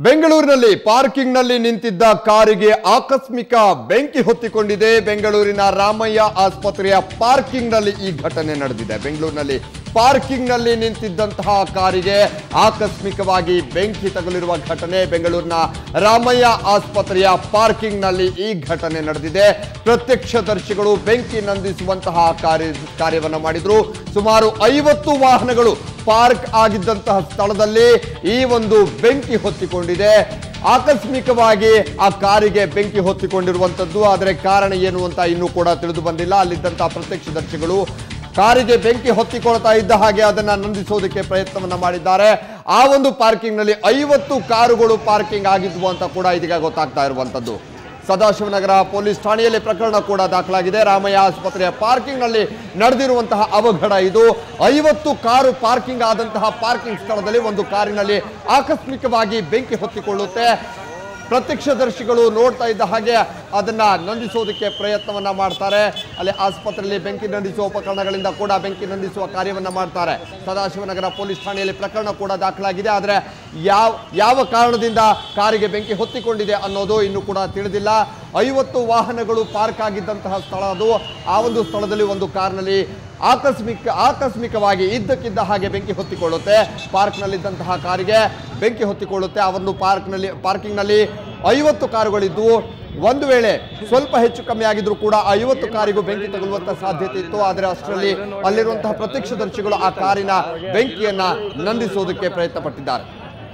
ಬೆಂಗಳೂರಿನಲ್ಲಿ ಪಾರ್ಕಿಂಗ್ನಲ್ಲಿ ನಿಂತಿದ್ದ ಕಾರಿಗೆ ಆಕಸ್ಮಿಕ ಬೆಂಕಿ ಹೊತ್ತಿಕೊಂಡಿದೆ ಬೆಂಗಳೂರಿನ ರಾಮಯ್ಯ ಆಸ್ಪತ್ರೆಯ ಪಾರ್ಕಿಂಗ್ನಲ್ಲಿ ಈ ಘಟನೆ ನಡೆದಿದೆ ಬೆಂಗಳೂರಿನಲ್ಲಿ ಪಾರ್ಕಿಂಗ್ನಲ್ಲಿ ನಿಂತಿದ್ದಂತಹ ಕಾರಿಗೆ ಆಕಸ್ಮಿಕವಾಗಿ ಬೆಂಕಿ ತಗುಲಿರುವ ಘಟನೆ ಬೆಂಗಳೂರಿನ ರಾಮಯ್ಯ ಆಸ್ಪತ್ರೆಯ ಪಾರ್ಕಿಂಗ್ನಲ್ಲಿ ಈ ಘಟನೆ ನಡೆದಿದೆ ಪ್ರತ್ಯಕ್ಷದರ್ಶಿಗಳು ಬೆಂಕಿ ನಂದಿಸುವಂತಹ ಕಾರ್ಯ ಕಾರ್ಯವನ್ನು ಮಾಡಿದ್ರು ಸುಮಾರು ಐವತ್ತು ವಾಹನಗಳು ಪಾರ್ಕ್ ಆಗಿದ್ದಂತಹ ಸ್ಥಳದಲ್ಲಿ ಈ ಒಂದು ಬೆಂಕಿ ಹೊತ್ತಿಕೊಂಡಿದೆ ಆಕಸ್ಮಿಕವಾಗಿ ಆ ಕಾರಿಗೆ ಬೆಂಕಿ ಹೊತ್ತಿಕೊಂಡಿರುವಂತದ್ದು ಆದರೆ ಕಾರಣ ಏನು ಅಂತ ಇನ್ನೂ ಕೂಡ ತಿಳಿದು ಬಂದಿಲ್ಲ ಅಲ್ಲಿದ್ದಂತಹ ಪ್ರತ್ಯಕ್ಷದರ್ಶಿಗಳು ಕಾರಿಗೆ ಬೆಂಕಿ ಹೊತ್ತಿಕೊಳ್ತಾ ಇದ್ದ ಹಾಗೆ ಅದನ್ನ ನಂದಿಸೋದಕ್ಕೆ ಪ್ರಯತ್ನವನ್ನ ಮಾಡಿದ್ದಾರೆ ಆ ಒಂದು ಪಾರ್ಕಿಂಗ್ ನಲ್ಲಿ ಐವತ್ತು ಕಾರುಗಳು ಪಾರ್ಕಿಂಗ್ ಆಗಿದ್ವು ಅಂತ ಕೂಡ ಇದೀಗ ಗೊತ್ತಾಗ್ತಾ ಇರುವಂತದ್ದು ಸದಾಶಿವನಗರ ಪೊಲೀಸ್ ಠಾಣೆಯಲ್ಲಿ ಪ್ರಕರಣ ಕೂಡ ದಾಖಲಾಗಿದೆ ರಾಮಯ್ಯ ಆಸ್ಪತ್ರೆಯ ಪಾರ್ಕಿಂಗ್ ನಲ್ಲಿ ನಡೆದಿರುವಂತಹ ಅವಘಡ ಇದು ಐವತ್ತು ಕಾರು ಪಾರ್ಕಿಂಗ್ ಆದಂತಹ ಪಾರ್ಕಿಂಗ್ ಸ್ಥಳದಲ್ಲಿ ಒಂದು ಕಾರಿನಲ್ಲಿ ಆಕಸ್ಮಿಕವಾಗಿ ಬೆಂಕಿ ಹೊತ್ತಿಕೊಳ್ಳುತ್ತೆ ಪ್ರತ್ಯಕ್ಷದರ್ಶಿಗಳು ನೋಡ್ತಾ ಇದ್ದ ಹಾಗೆ ಅದನ್ನ ನಂದಿಸೋದಕ್ಕೆ ಪ್ರಯತ್ನವನ್ನ ಮಾಡ್ತಾರೆ ಅಲ್ಲಿ ಆಸ್ಪತ್ರೆಯಲ್ಲಿ ಬೆಂಕಿ ನಂದಿಸುವ ಉಪಕರಣಗಳಿಂದ ಕೂಡ ಬೆಂಕಿ ನಂದಿಸುವ ಕಾರ್ಯವನ್ನ ಮಾಡ್ತಾರೆ ಸದಾಶಿವನಗರ ಪೊಲೀಸ್ ಠಾಣೆಯಲ್ಲಿ ಪ್ರಕರಣ ಕೂಡ ದಾಖಲಾಗಿದೆ ಆದರೆ ಯಾವ ಯಾವ ಕಾರಣದಿಂದ ಕಾರಿಗೆ ಬೆಂಕಿ ಹೊತ್ತಿಕೊಂಡಿದೆ ಅನ್ನೋದು ಇನ್ನೂ ಕೂಡ ತಿಳಿದಿಲ್ಲ ಐವತ್ತು ವಾಹನಗಳು ಪಾರ್ಕ್ ಆಗಿದ್ದಂತಹ ಸ್ಥಳ ಅದು ಆ ಒಂದು ಸ್ಥಳದಲ್ಲಿ ಒಂದು ಕಾರ್ನಲ್ಲಿ ಆಕಸ್ಮಿಕ ಆಕಸ್ಮಿಕವಾಗಿ ಇದ್ದಕ್ಕಿದ್ದ ಹಾಗೆ ಬೆಂಕಿ ಹೊತ್ತಿಕೊಳ್ಳುತ್ತೆ ಪಾರ್ಕ್ನಲ್ಲಿದ್ದಂತಹ ಕಾರಿಗೆ ಬೆಂಕಿ ಹೊತ್ತಿಕೊಳ್ಳುತ್ತೆ ಆ ಒಂದು ಪಾರ್ಕ್ನಲ್ಲಿ ಪಾರ್ಕಿಂಗ್ನಲ್ಲಿ ಐವತ್ತು ಕಾರುಗಳಿದ್ವು ಒಂದು ವೇಳೆ ಸ್ವಲ್ಪ ಹೆಚ್ಚು ಕಮ್ಮಿ ಆಗಿದ್ರು ಕೂಡ ಆ ಐವತ್ತು ಕಾರಿಗೂ ಬೆಂಕಿ ತಗುಲುವಂತ ಸಾಧ್ಯತೆ ಇತ್ತು ಆದರೆ ಅಷ್ಟರಲ್ಲಿ ಅಲ್ಲಿರುವಂತಹ ಪ್ರತ್ಯಕ್ಷದರ್ಶಿಗಳು ಆ ಕಾರಿನ ಬೆಂಕಿಯನ್ನ ನಂದಿಸೋದಕ್ಕೆ ಪ್ರಯತ್ನ ಪಟ್ಟಿದ್ದಾರೆ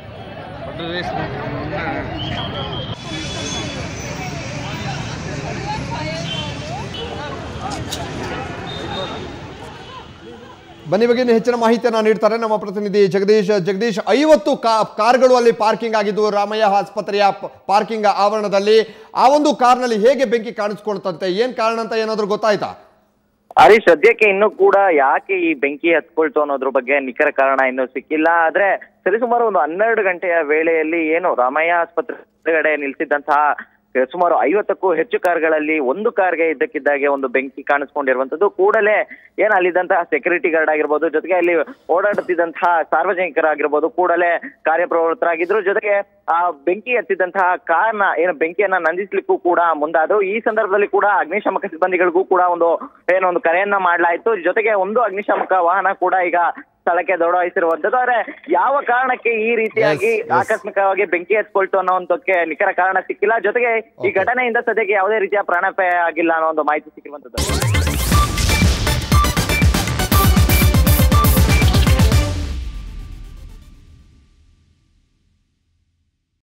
ಬನ್ನಿ ಬಗ್ಗೆ ಇನ್ನು ಹೆಚ್ಚಿನ ಮಾಹಿತಿಯನ್ನ ನೀಡ್ತಾರೆ ನಮ್ಮ ಪ್ರತಿನಿಧಿ ಜಗದೀಶ್ ಜಗದೀಶ್ ಐವತ್ತು ಕಾ- ಕಾರ್ಗಳು ಅಲ್ಲಿ ಪಾರ್ಕಿಂಗ್ ಆಗಿದ್ದು ರಾಮಯ್ಯ ಆಸ್ಪತ್ರೆಯ ಪ- ಪಾರ್ಕಿಂಗ್ ಆವರಣದಲ್ಲಿ ಆ ಒಂದು ಕಾರ್ನಲ್ಲಿ ಹೇಗೆ ಬೆಂಕಿ ಕಾಣಿಸ್ಕೊಳ್ತಂತೆ ಏನ್ ಕಾರಣ ಅಂತ ಏನಾದ್ರೂ ಗೊತ್ತಾಯ್ತಾ ಹರೀಶ್ ಸದ್ಯಕ್ಕೆ ಇನ್ನೂ ಕೂಡ ಯಾಕೆ ಈ ಬೆಂಕಿ ಹತ್ಕೊಳ್ತು ಅನ್ನೋದ್ರ ಬಗ್ಗೆ ನಿಖರ ಕಾರಣ ಇನ್ನೂ ಸಿಕ್ಕಿಲ್ಲ ಆದ್ರೆ ಸರಿಸುಮಾರು ಒಂದು ಹನ್ನೆರಡು ಗಂಟೆಯ ವೇಳೆಯಲ್ಲಿ ಏನು ರಾಮಯ್ಯ ಆಸ್ಪತ್ರೆ ಎದುರುಗಡೆ ನಿಲ್ಸಿದ್ದಂತಹ ಸುಮಾರು ಐವತ್ತಕ್ಕೂ ಹೆಚ್ಚು ಕಾರ್ಗಳಲ್ಲಿ ಒಂದು ಕಾರ್ಗೆ ಇದ್ದಕ್ಕಿದ್ದಾಗೆ ಒಂದು ಬೆಂಕಿ ಕಾಣಿಸ್ಕೊಂಡಿರುವಂತದ್ದು ಕೂಡಲೇ ಏನ್ ಅಲ್ಲಿದ್ದಂತಹ ಸೆಕ್ಯೂರಿಟಿ ಗಾರ್ಡ್ ಆಗಿರ್ಬೋದು ಜೊತೆಗೆ ಅಲ್ಲಿ ಓಡಾಡುತ್ತಿದ್ದಂತಹ ಸಾರ್ವಜನಿಕರಾಗಿರ್ಬೋದು ಕೂಡಲೇ ಕಾರ್ಯಪ್ರವೃತ್ತರಾಗಿದ್ರು ಜೊತೆಗೆ ಆ ಬೆಂಕಿ ಹತ್ತಿದಂತಹ ಕಾರ್ನ ಏನು ಬೆಂಕಿಯನ್ನ ನಂದಿಸ್ಲಿಕ್ಕೂ ಕೂಡ ಮುಂದಾದ್ರು ಈ ಸಂದರ್ಭದಲ್ಲಿ ಕೂಡ ಅಗ್ನಿಶಾಮಕ ಸಿಬ್ಬಂದಿಗಳಿಗೂ ಕೂಡ ಒಂದು ಏನೋ ಒಂದು ಕರೆಯನ್ನ ಮಾಡಲಾಯಿತು ಜೊತೆಗೆ ಒಂದು ಅಗ್ನಿಶಾಮಕ ವಾಹನ ಕೂಡ ಈಗ ಸ್ಥಳಕ್ಕೆ ದೌಡಾಯಿಸಿರುವಂತದ್ದು ಆದ್ರೆ ಯಾವ ಕಾರಣಕ್ಕೆ ಈ ರೀತಿಯಾಗಿ Yes, yes. ಆಕಸ್ಮಿಕವಾಗಿ ಬೆಂಕಿ ಹತ್ಕೊಳ್ತು ಅನ್ನೋಂಥಕ್ಕೆ ನಿಖರ ಕಾರಣ ಸಿಕ್ಕಿಲ್ಲ ಜೊತೆಗೆ ಈ Okay. ಘಟನೆಯಿಂದ ಸದ್ಯಕ್ಕೆ ಯಾವುದೇ ರೀತಿಯ ಪ್ರಾಣಾಪಾಯ ಆಗಿಲ್ಲ ಅನ್ನೋ ಒಂದು ಮಾಹಿತಿ ಸಿಕ್ಕಿರುವಂತದ್ದು